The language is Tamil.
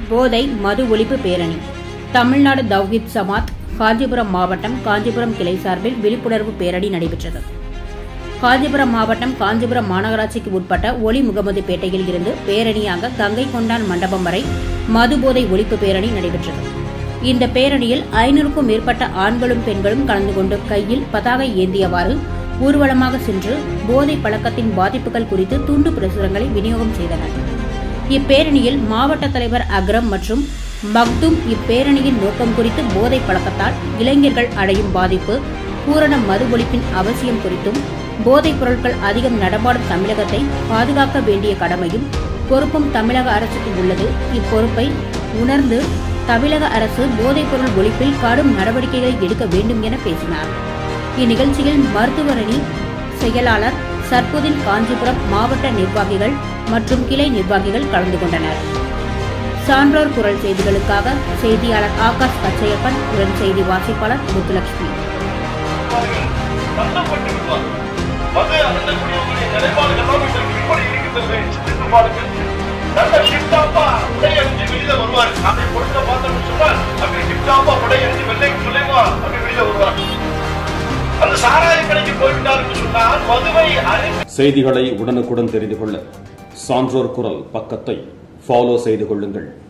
போதை மது ஒழிப்பு பேரணி தமிழ்நாடு தவ்ஹீத் சமாத் காஞ்சிபுரம் மாவட்டம் காஞ்சிபுரம் கிளை சார்பில் விழிப்புணர்வு பேரணி நடைபெற்றது காஞ்சிபுரம் மாவட்டம் காஞ்சிபுரம் மாநகராட்சிக்கு உட்பட்ட ஒளி முகமது பேட்டையில் இருந்து பேரணியாக கங்கை கொண்டான் மண்டபம் வரை மது போதை ஒழிப்பு பேரணி நடைபெற்றது இந்த பேரணியில் ஐநூறுக்கும் மேற்பட்ட ஆண்களும் பெண்களும் கலந்து கொண்டு கையில் பதாகை ஏந்தியவாறு ஊர்வலமாக சென்று போதை பழக்கத்தின் பாதிப்புகள் குறித்து துண்டு பிரசுரங்களை விநியோகம் செய்தனர் இப்பேரணியில் மாவட்ட தலைவர் அக்ரம் மற்றும் மக்தும் இப்பேரணியின் நோக்கம் குறித்து போதை பழக்கத்தால் இளைஞர்கள் அடையும் பாதிப்பு பூரண மது ஒழிப்பின் அவசியம் குறித்தும் போதைப் பொருட்கள் அதிகம் நடமாடும் தமிழகத்தை பாதுகாக்க வேண்டிய கடமையும் பொறுப்பும் தமிழக அரசுக்கு உள்ளது இப்பொறுப்பை உணர்ந்து தமிழக அரசு போதைப்பொருள் ஒழிப்பில் கடும் நடவடிக்கைகளை எடுக்க வேண்டும் என பேசினார் இந்நிகழ்ச்சியில் மருத்துவரணி செயலாளர் சர்புதீன் காஞ்சிபுரம் மாவட்ட நிர்வாகிகள் மற்றும் கிளை நிர்வாகிகள் கலந்து கொண்டனர் சான்றோர் குரல் செய்திகளுக்காக செய்தியாளர் ஆகாஷ் பச்சையப்பன் உடன் செய்தி வாசிப்பாளர் முத்துலட்சுமி தள்ளப்பட்டு விடுவார்கள் மது அருந்தக்கூடியவர்களுடைய நிலைப்பாடுகள் எல்லாம் இன்றைக்கு எப்படி இருக்கின்றது சிந்தித்து பாருங்கள் நல்ல டிப்டாப்பா உடை அணிஞ்சு வெளியில வருவார் அப்படி கொடுத்த பார்த்தோம்னு சொன்னால் அப்படி டிப்டாப்பா உடை அணிஞ்சு வெள்ளை சுலைமா அப்படி வெளியில வருவார் அந்த சாராய கடைக்கு போய்விட்டார் என்று சொன்னால் மதுவை அறிந்து செய்திகளை உடனுக்குடன் தெரிந்து கொள்ள சான்றோர் குரல் பக்கத்தை ஃபாலோ செய்து கொள்ளுங்கள்